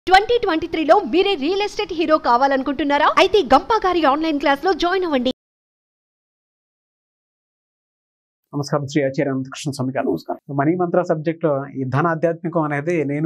Twenty twenty త్రీలో మీరే real estate hero కావాలనుకుంటున్నారా అయితే గంపా గారి ఆన్లైన్ క్లాస్ లో జాయిన్ అవ్వండి నమస్కారం శ్రీ ఆచార్య అనంతకృష్ణ స్వామి గారు నమస్కారం మనీ మంత్ర సబ్జెక్ట్ లో ఈ ధన ఆధ్యాత్మికం అనేది నేను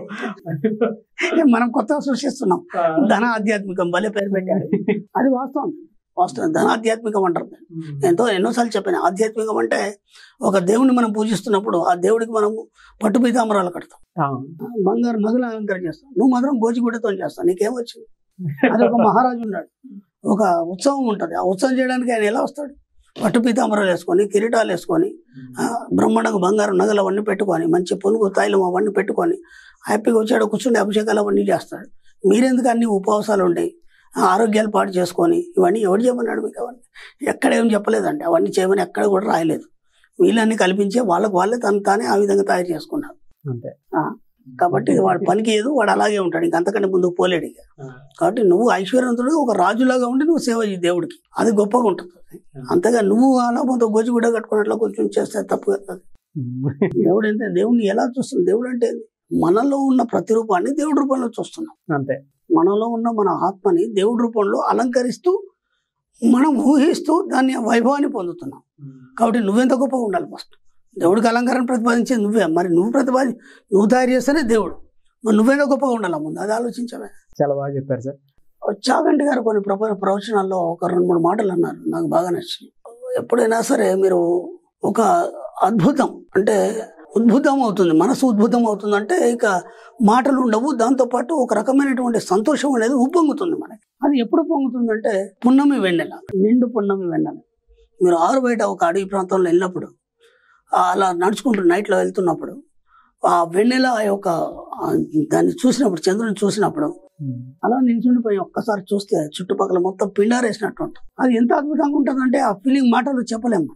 మనం కొత్తగా సృష్టిస్తున్నాం ధన ఆధ్యాత్మికం భలే పేరు పెట్టారు అది వాస్తవం వాస్తవం ధన ఆధ్యాత్మికం అంటారు ఎంతో ఎన్నోసార్లు చెప్పాను ఆధ్యాత్మికం అంటే ఒక దేవుని మనం పూజిస్తున్నప్పుడు ఆ దేవుడికి మనం పట్టు పీతాంబరాలు కడతాం ఆ, బంగారు నదులు అలంకరణ చేస్తాం నువ్వు మాత్రం గోచిగుడ్డతో చేస్తావు నీకేమొచ్చింది అది ఒక మహారాజు ఉన్నాడు ఒక ఉత్సవం ఉంటుంది ఆ ఉత్సవం చేయడానికి ఆయన ఎలా వస్తాడు పట్టు పీతాంబరాలు వేసుకొని కిరీటాలు వేసుకొని ఆ, బ్రహ్మాండంగా బంగారు నగలు అవన్నీ పెట్టుకొని మంచి పునుగు తైలం అవన్నీ పెట్టుకొని హ్యాపీగా వచ్చాడు కూర్చుండి అభిషేకాలు అవన్నీ చేస్తాడు మీరెందుకు అన్ని ఉపవాసాలు ఉంటాయి ఆ, ఆరోగ్యాలు పాటు చేసుకొని ఇవన్నీ ఎవరు చేయమన్నాడు మీకు అవన్నీ ఎక్కడ ఏం చెప్పలేదండి అవన్నీ చేయమని ఎక్కడ కూడా రాయలేదు వీళ్ళన్నీ కల్పించే వాళ్ళకు వాళ్ళే తను తానే ఆ విధంగా తయారు చేసుకున్నారు అంతే కాబట్టి వాడు పనికి ఏదో వాడు అలాగే ఉంటాడు ఇంక అంతకంటే ముందుకు పోలేడు ఇక కాబట్టి నువ్వు ఐశ్వర్యవంతుడు ఒక రాజులాగా ఉండి నువ్వు సేవ చేయి దేవుడికి అది గొప్పగా ఉంటుంది అంతగా నువ్వు అలా మొత్తం గోచిగుడ్డ కట్టుకున్నట్లు కొంచెం చేస్తే తప్పు కదా దేవుడు అంటే దేవుడిని ఎలా చూస్తుంది దేవుడు అంటే ఏంది? మనలో ఉన్న ప్రతిరూపాన్ని దేవుడి రూపంలో చూస్తున్నాం అంతే మనలో ఉన్న మన ఆత్మని దేవుడి రూపంలో అలంకరిస్తూ మనం ఊహిస్తూ దాన్ని వైభవాన్ని పొందుతున్నాం కాబట్టి నువ్వెంత గొప్పగా ఉండాలి ఫస్ట్ దేవుడికి అలంకారం ప్రతిపాదించేది నువ్వే మరి నువ్వు ప్రతిపాది నువ్వు తయారు చేస్తేనే దేవుడు మరి నువ్వెంత గొప్పగా ఉండాలి ముందు అది ఆలోచించవే చాలా బాగా చెప్పారు సార్ చాగంటి గారు కొన్ని ప్రప ప్రవచనాల్లో ఒక రెండు మూడు మాటలు అన్నారు నాకు బాగా నచ్చింది ఎప్పుడైనా సరే మీరు ఒక అద్భుతం అంటే ఉద్భుతం అవుతుంది మనసు ఉద్భుతం అవుతుంది అంటే ఇక మాటలు ఉండవు దాంతోపాటు ఒక రకమైనటువంటి సంతోషం అనేది ఉప్పొంగుతుంది మనకి అది ఎప్పుడు పొంగుతుందంటే పున్నమి వెన్నెల నిండు పున్నమి వెన్నెల మీరు ఆరు బయట ఒక అడవి ప్రాంతంలో వెళ్ళినప్పుడు ఆ అలా నడుచుకుంటూ నైట్లో వెళ్తున్నప్పుడు ఆ వెన్నెల యొక్క ఆ దాన్ని చూసినప్పుడు చంద్రుని చూసినప్పుడు అలా నిల్చుండిపోయి ఒక్కసారి చూస్తే చుట్టుపక్కల మొత్తం పిండారేసినట్టు ఉంటుంది అది ఎంత అద్భుతంగా ఉంటుందంటే ఆ ఫీలింగ్ మాటలు చెప్పలేము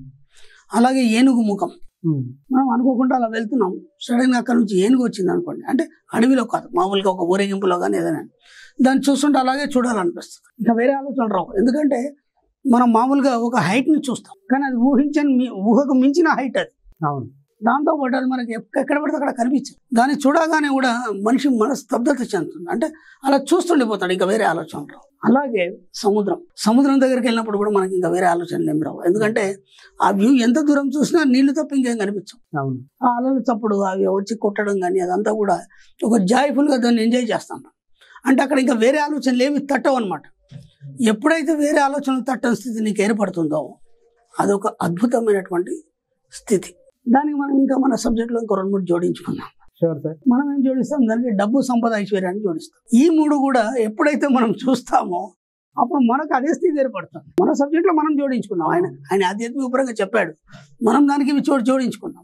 అలాగే ఏనుగు ముఖం మనం అనుకోకుండా అలా వెళ్తున్నాం సడన్ గా అక్కడ నుంచి ఏనుగు వచ్చింది అనుకోండి అంటే అడవిలో కాదు మామూలుగా ఒక ఊరేగింపులో కానీ ఏదైనా దాన్ని చూస్తుంటే అలాగే చూడాలనిపిస్తుంది ఇంకా వేరే ఆలోచన రావు ఎందుకంటే మనం మామూలుగా ఒక height ని చూస్తాం కానీ అది ఊహించని మీ- ఊహకు మించిన హైట్ అది అవును దాంతో పాటు అది మనకి ఎక్క- ఎక్కడ పడితే అక్కడ కనిపించదు దాన్ని చూడగానే కూడా మనిషి మనసు స్తబ్దత చెందుతుంది అంటే అలా చూస్తుండిపోతాడు ఇంకా వేరే ఆలోచన రావు అలాగే సముద్రం సముద్రం దగ్గరికి వెళ్ళినప్పుడు కూడా మనకి ఇంకా వేరే ఆలోచనలు ఏం రావు ఎందుకంటే ఆ వ్యూ ఎంత దూరం చూసినా నీళ్లు తప్ప ఇంకేం కనిపించవు అవును ఆ అలలు చప్పుడు అవి వచ్చి కొట్టడం కానీ అదంతా కూడా ఒక జాయ్ఫుల్గా దాన్ని ఎంజాయ్ చేస్తాం అంటే అక్కడ ఇంకా వేరే ఆలోచనలు ఏమి తట్టవు అనమాట ఎప్పుడైతే వేరే ఆలోచనలు తట్టని స్థితి నీకు ఏర్పడుతుందో అదొక అద్భుతమైనటువంటి స్థితి దానికి మనం ఇంకా మన సబ్జెక్ట్లో ఇంకో రెండు మూడు జోడించుకున్నాం షూర్ సార్ మనం ఏం జోడిస్తాం దానికి డబ్బు సంపద ఐశ్వర్యాన్ని జోడిస్తాం ఈ మూడు కూడా ఎప్పుడైతే మనం చూస్తామో అప్పుడు మనకు అదే స్థితి ఏర్పడుతుంది మన సబ్జెక్ట్లో మనం జోడించుకున్నాం ఆయన ఆయన ఆధ్యాత్మిక పరంగా చెప్పాడు మనం దానికి ఇవి చోటు జోడించుకున్నాం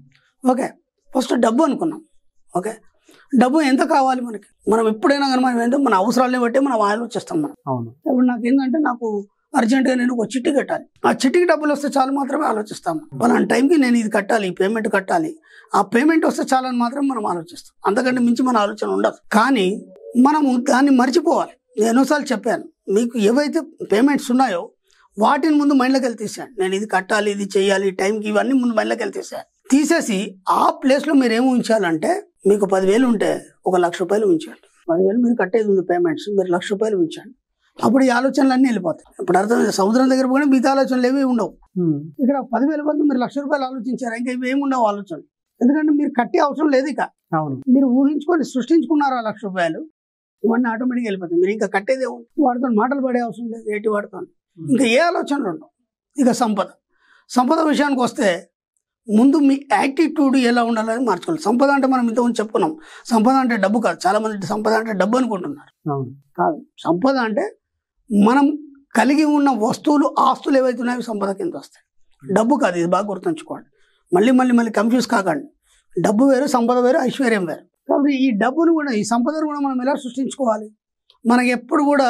ఓకే ఫస్ట్ డబ్బు అనుకున్నాం ఓకే డబ్బు ఎంత కావాలి మనకి మనం ఎప్పుడైనా కానీ మనం ఏంటో మన అవసరాలని బట్టి మనం ఆలోచిస్తాం మనం అవును ఇప్పుడు నాకు ఏంటంటే నాకు అర్జెంటుగా నేను ఒక చిట్టి కట్టాలి ఆ చిట్టికి డబ్బులు వస్తే చాలు మాత్రమే ఆలోచిస్తాము పలానా టైంకి నేను ఇది కట్టాలి ఈ పేమెంట్ కట్టాలి ఆ పేమెంట్ వస్తే చాలని మాత్రం మనం ఆలోచిస్తాం అంతకంటే మించి మన ఆలోచన ఉండదు కానీ మనము దాన్ని మర్చిపోవాలి నేను ఎన్నోసార్లు చెప్పాను మీకు ఏవైతే పేమెంట్స్ ఉన్నాయో వాటిని ముందు మైండ్లోకి వెళ్ళి తీసేయండి నేను ఇది కట్టాలి ఇది చేయాలి ఈ టైంకి ఇవన్నీ ముందు మైండ్లోకి వెళ్ళి తీసేయాలి తీసేసి ఆ ప్లేస్లో మీరు ఏమి ఉంచాలంటే మీకు పదివేలు ఉంటే ఒక లక్ష రూపాయలు ఉంచండి పదివేలు మీరు కట్టేది ఉంది పేమెంట్స్ మీరు లక్ష రూపాయలు ఉంచండి అప్పుడు ఈ ఆలోచనలు అన్నీ వెళ్ళిపోతాయి ఇప్పుడు అర్థమైంది సముద్రం దగ్గర కూడా మిగతా ఆలోచనలు ఏవి ఉండవు ఇక్కడ పదివేల బదులు మీరు లక్ష రూపాయలు ఆలోచించారు ఇంకా ఇవి ఏమి ఉండవు ఆలోచనలు ఎందుకంటే మీరు కట్టే అవసరం లేదు ఇక అవును మీరు ఊహించుకొని సృష్టించుకున్నారు ఆ లక్ష రూపాయలు ఇవన్నీ ఆటోమేటిక్గా వెళ్ళిపోతాయి మీరు ఇంకా కట్టేదే వాడితో మాటలు పడే అవసరం లేదు ఏటి వాడుతో ఇంకా ఏ ఆలోచనలు ఉండవు ఇక సంపద సంపద విషయానికి వస్తే ముందు మీ యాటిట్యూడ్ ఎలా ఉండాలని మార్చుకోవాలి సంపద అంటే మనం ఇంతకుముందు చెప్పుకున్నాం సంపద అంటే డబ్బు కాదు చాలా మంది సంపద అంటే డబ్బు అనుకుంటున్నారు అవును కాదు సంపద అంటే మనం కలిగి ఉన్న వస్తువులు ఆస్తులు ఏవైతే ఉన్నాయో సంపద కింద వస్తాయి డబ్బు కాదు ఇది బాగా గుర్తుంచుకోండి మళ్ళీ మళ్ళీ మళ్ళీ కన్ఫ్యూజ్ కాకండి డబ్బు వేరు సంపద వేరు ఐశ్వర్యం వేరు కాబట్టి ఈ డబ్బును కూడా ఈ సంపదను కూడా మనం ఎలా సృష్టించుకోవాలి మనకి ఎప్పుడు కూడా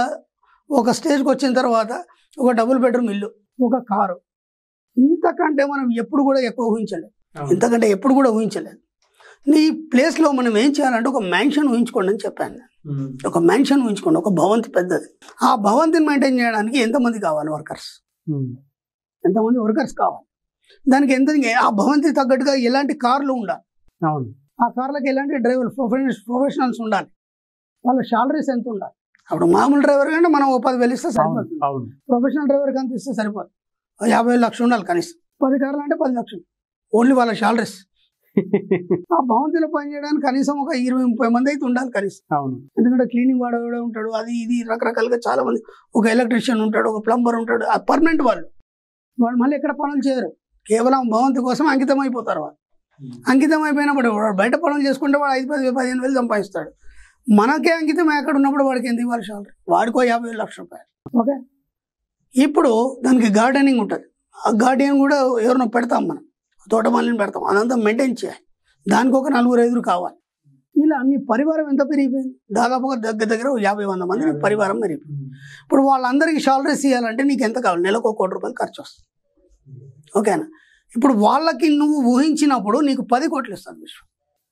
ఒక స్టేజ్కి వచ్చిన తర్వాత ఒక డబుల్ బెడ్రూమ్ ఇల్లు ఒక కారు ఇంతకంటే మనం ఎప్పుడు కూడా ఎక్కువ ఊహించలేదు ఇంతకంటే ఎప్పుడు కూడా ఊహించలేదు నీ ప్లేస్లో మనం ఏం చేయాలంటే ఒక మ్యాన్షన్ ఊహించుకోండి అని చెప్పాను నేను. ఒక మ్యాన్షన్ ఊహించుకోండి ఒక భవంతి పెద్దది ఆ భవంతిని మెయింటైన్ చేయడానికి ఎంతమంది కావాలి వర్కర్స్ ఎంతమంది వర్కర్స్ కావాలి దానికి ఎంత ఆ భవంతి తగ్గట్టుగా ఎలాంటి కార్లు ఉండాలి అవును ఆ కార్లకు ఎలాంటి డ్రైవర్ ప్రొఫెషనల్స్ ప్రొఫెషనల్స్ ఉండాలి వాళ్ళ శాలరీస్ ఎంత ఉండాలి అప్పుడు మామూలు డ్రైవర్ కంటే మనం ఓ పది వేలు ఇస్తే అవును సరిపోతుంది అవును ప్రొఫెషనల్ డ్రైవర్కి అంత ఇస్తే సరిపోదు ఓ యాభై వేలు లక్షలు ఉండాలి కనీసం పది కార్లు అంటే పది లక్షలు ఓన్లీ వాళ్ళ శాలరీస్ ఆ భవంతిలో పనిచేయడానికి కనీసం ఒక ఇరవై ముప్పై మంది అయితే ఉండాలి కనీసం అవును ఎందుకంటే క్లీనింగ్ వాడు కూడా ఉంటాడు అది ఇది రకరకాలుగా చాలా మంది ఒక ఎలక్ట్రీషియన్ ఉంటాడు ఒక ప్లంబర్ ఉంటాడు ఆ పర్మనెంట్ వాళ్ళు వాళ్ళు మళ్ళీ ఎక్కడ పనులు చేయరు కేవలం భవంతి కోసం అంకితం అయిపోతారు వాళ్ళు అంకితం అయిపోయినప్పుడు వాడు బయట పనులు చేసుకుంటే వాడు ఐదు పది పదిహేను వేలు సంపాదిస్తాడు మనకే అంకితం ఎక్కడ ఉన్నప్పుడు వాడికి ఎంత ఇవ్వాలి శాలరీ వాడికో యాభై వేలు లక్ష రూపాయలు ఓకే ఇప్పుడు దానికి గార్డెనింగ్ ఉంటుంది ఆ గార్డెన్ కూడా ఎవరినో పెడతాం మనం తోటమాలిని పెడతాం అదంతా మెయింటైన్ చేయాలి దానికి ఒక నలుగురు ఐదుగురు కావాలి ఇలా నీ పరివారం ఎంత పెరిగిపోయింది దాదాపుగా దగ్గర దగ్గర ఓ యాభై వంద మంది నీ పరివారం పెరిగిపోయింది ఇప్పుడు వాళ్ళందరికీ శాలరీస్ ఇవ్వాలంటే నీకు ఎంత కావాలి నెలకు ఒక కోటి రూపాయలు ఖర్చు వస్తుంది ఓకేనా ఇప్పుడు వాళ్ళకి నువ్వు ఊహించినప్పుడు నీకు పది కోట్లు ఇస్తాను విశ్వం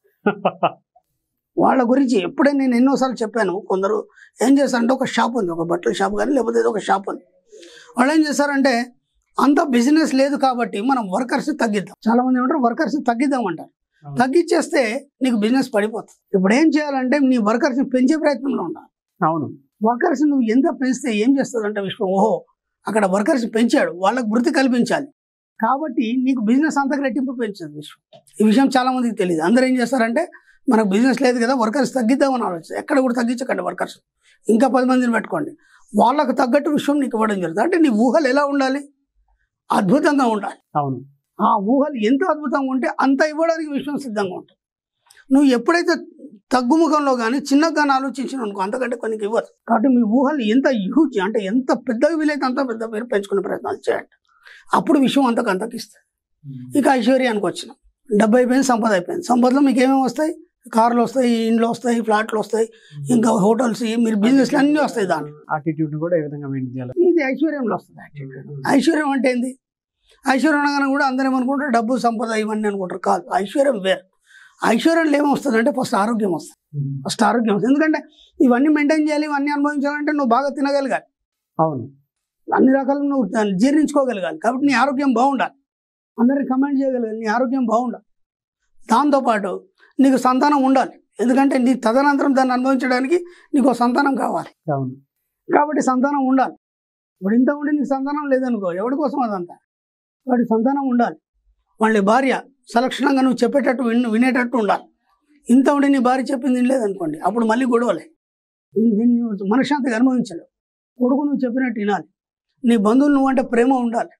వాళ్ళ గురించి ఎప్పుడే నేను ఎన్నోసార్లు చెప్పాను కొందరు ఏం చేస్తారంటే ఒక షాప్ ఉంది ఒక బట్టల షాప్ కానీ లేకపోతే ఏదో ఒక షాప్ ఉంది వాళ్ళు ఏం చేస్తారంటే అంత బిజినెస్ లేదు కాబట్టి మనం వర్కర్స్ తగ్గిద్దాం చాలా మంది ఏమంటారు వర్కర్స్ తగ్గిద్దాం అంటారు తగ్గించేస్తే నీకు బిజినెస్ పడిపోతుంది ఇప్పుడు ఏం చేయాలంటే నీ వర్కర్స్ని పెంచే ప్రయత్నంలో ఉండాలి అవును వర్కర్స్ నువ్వు ఎంత పెంచితే ఏం చేస్తుందంటే విశ్వం ఓహో అక్కడ వర్కర్స్ పెంచాడు వాళ్ళకు వృత్తి కల్పించాలి కాబట్టి నీకు బిజినెస్ అంతకు రెట్టింపు పెంచుతుంది విశ్వం ఈ విషయం చాలా మందికి తెలియదు అందరూ ఏం చేస్తారంటే మనకు బిజినెస్ లేదు కదా వర్కర్స్ తగ్గిద్దామని ఆలోచిస్తారు ఎక్కడ కూడా తగ్గించకండి వర్కర్స్ ఇంకా పది మందిని పెట్టుకోండి వాళ్ళకు తగ్గట్టు విశ్వం నీకు ఇవ్వడం జరుగుతుంది అంటే నీ ఊహలు ఎలా ఉండాలి అద్భుతంగా ఉండాలి అవును ఆ ఊహలు ఎంత అద్భుతంగా ఉంటే అంత ఇవ్వడానికి విశ్వం సిద్ధంగా ఉంటుంది నువ్వు ఎప్పుడైతే తగ్గుముఖంలో కానీ చిన్నగా కానీ ఆలోచించిన అనుకో అంతకంటే కొన్ని ఇవ్వదు కాబట్టి మీ ఊహలు ఎంత హ్యూజ్ అంటే ఎంత పెద్దగా వీలైతే అంత పెద్ద మీరు పెంచుకునే ప్రయత్నాలు చేయండి అప్పుడు విశ్వం అంతకు అంతకు ఇస్తుంది ఇక ఐశ్వర్యానికి వచ్చిన డబ్బు అయిపోయింది సంపద అయిపోయింది సంపదలో మీకు ఏమేమి వస్తాయి కార్లు వస్తాయి ఇండ్లు వస్తాయి ఫ్లాట్లు వస్తాయి ఇంకా హోటల్స్ మీరు బిజినెస్లు అన్నీ వస్తాయి దాంట్లో ఆటిట్యూడ్ కూడా ఏ విధంగా మెయింటైన్ చేయాలి ఇది ఐశ్వర్యంలో వస్తుంది ఐశ్వర్యం అంటే ఏంది ఐశ్వర్యం అనగానే కూడా అందరం అనుకుంటారు డబ్బు సంపద ఇవన్నీ అనుకుంటారు కాదు ఐశ్వర్యం వేరు ఐశ్వర్యంలో ఏమొస్తుంది అంటే ఫస్ట్ ఆరోగ్యం వస్తుంది ఫస్ట్ ఆరోగ్యం వస్తుంది ఎందుకంటే ఇవన్నీ మెయింటైన్ చేయాలి ఇవన్నీ అనుభవించాలంటే నువ్వు బాగా తినగలగాలి అవును అన్ని రకాలు నువ్వు దాన్ని జీర్ణించుకోగలగాలి కాబట్టి నీ ఆరోగ్యం బాగుండాలి అందరికి కమెంట్ చేయగలగాలి నీ ఆరోగ్యం బాగుండాలి దాంతోపాటు నీకు సంతానం ఉండాలి ఎందుకంటే నీ తదనంతరం దాన్ని అనుభవించడానికి నీకు ఒక సంతానం కావాలి అవును కాబట్టి సంతానం ఉండాలి ఇప్పుడు ఇంత ఉండి నీకు సంతానం లేదనుకో ఎవరి కోసం అదంతా వాడి సంతానం ఉండాలి వాళ్ళ భార్య సలక్షణంగా నువ్వు చెప్పేటట్టు విన్ వినేటట్టు ఉండాలి ఇంత ఉండి నీ భార్య చెప్పింది లేదనుకోండి అప్పుడు మళ్ళీ గొడవలే దీన్ని దీన్ని నువ్వు మనశ్శాంతిగా అనుభవించలేవు కొడుకు నువ్వు చెప్పినట్టు వినాలి నీ బంధువులు నువ్వు అంటే ప్రేమ ఉండాలి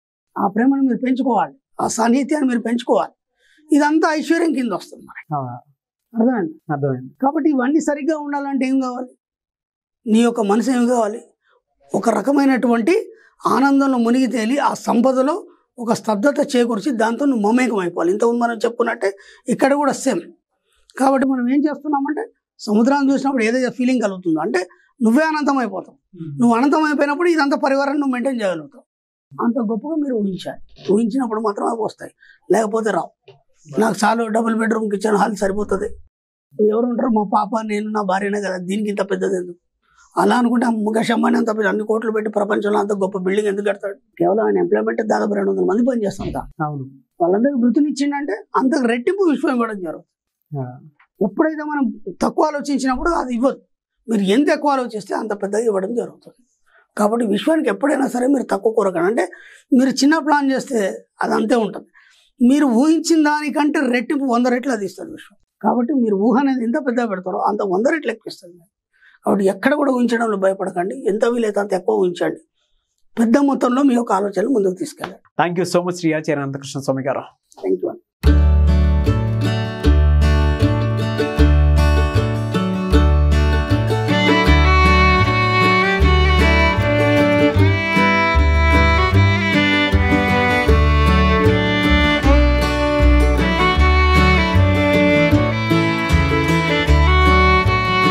ఆ ప్రేమను మీరు పెంచుకోవాలి ఆ సాన్నిహిత్యాన్ని మీరు పెంచుకోవాలి ఇదంతా ఐశ్వర్యం కింద వస్తుంది మనకి ఆ, అర్థమైంది అర్థమైంది కాబట్టి ఇవన్నీ సరిగ్గా ఉండాలంటే ఏం కావాలి నీ యొక్క మనసు ఏం కావాలి ఒక రకమైనటువంటి ఆనందంలో మునిగి తేలి ఆ సంపదలో ఒక స్తబ్దత చేకూర్చి దాంతో నువ్వు మమేకం అయిపోవాలి ఇంతకుముందు మనం చెప్పుకున్నట్టే ఇక్కడ కూడా సేమ్ కాబట్టి మనం ఏం చేస్తున్నామంటే సముద్రాన్ని చూసినప్పుడు ఏదైతే ఫీలింగ్ కలుగుతుందో అంటే నువ్వే అనంతం అయిపోతావు నువ్వు అనంతం అయిపోయినప్పుడు ఇదంతా పరివారాన్ని నువ్వు మెయింటైన్ చేయగలుగుతావు అంత గొప్పగా మీరు ఊహించాలి ఊహించినప్పుడు మాత్రం అవి వస్తాయి లేకపోతే రావు నాకు చాలు డబుల్ బెడ్రూమ్ కిచెన్ హాల్ సరిపోతుంది ఎవరు ఉంటారు మా పాప నేను నా భార్యనే కదా దీనికి ఇంత పెద్దది ఎందుకు అలా అనుకుంటే ఆ ముఖేష్ అంబానీ అంత పెద్ద అన్ని కోట్లు పెట్టి ప్రపంచంలో అంత గొప్ప బిల్డింగ్ ఎందుకు కడతాడు కేవలం ఆయన ఎంప్లాయ్మెంట్ దాదాపు రెండు వందల మంది పని చేస్తుంటా అవును వాళ్ళందరికీ వృత్తిని ఇచ్చిండంటే అంతకు రెట్టింపు విశ్వం ఇవ్వడం జరుగుతుంది ఆ, ఎప్పుడైతే మనం తక్కువ ఆలోచించినప్పుడు అది ఇవ్వదు మీరు ఎంత ఎక్కువ ఆలోచిస్తే అంత పెద్దగా ఇవ్వడం జరుగుతుంది కాబట్టి విశ్వానికి ఎప్పుడైనా సరే మీరు తక్కువ కోరకండి అంటే మీరు చిన్న ప్లాన్ చేస్తే అది అంతే ఉంటుంది మీరు ఊహించిన దానికంటే రెట్టింపు వంద రెట్లు అది ఇస్తుంది విశ్వం కాబట్టి మీరు ఊహ అనేది ఎంత పెద్దగా పెడతారో అంత వంద రెట్లు ఎక్కువ ఇస్తుంది కాబట్టి ఎక్కడ కూడా ఊహించడంలో భయపడకండి ఎంత వీలైతే అంత ఎక్కువ ఊహించండి పెద్ద మొత్తంలో మీ యొక్క ఆలోచనలు ముందుకు తీసుకెళ్ళండి thank you so much Shri Acharya Anantakrishna Swami garu thank you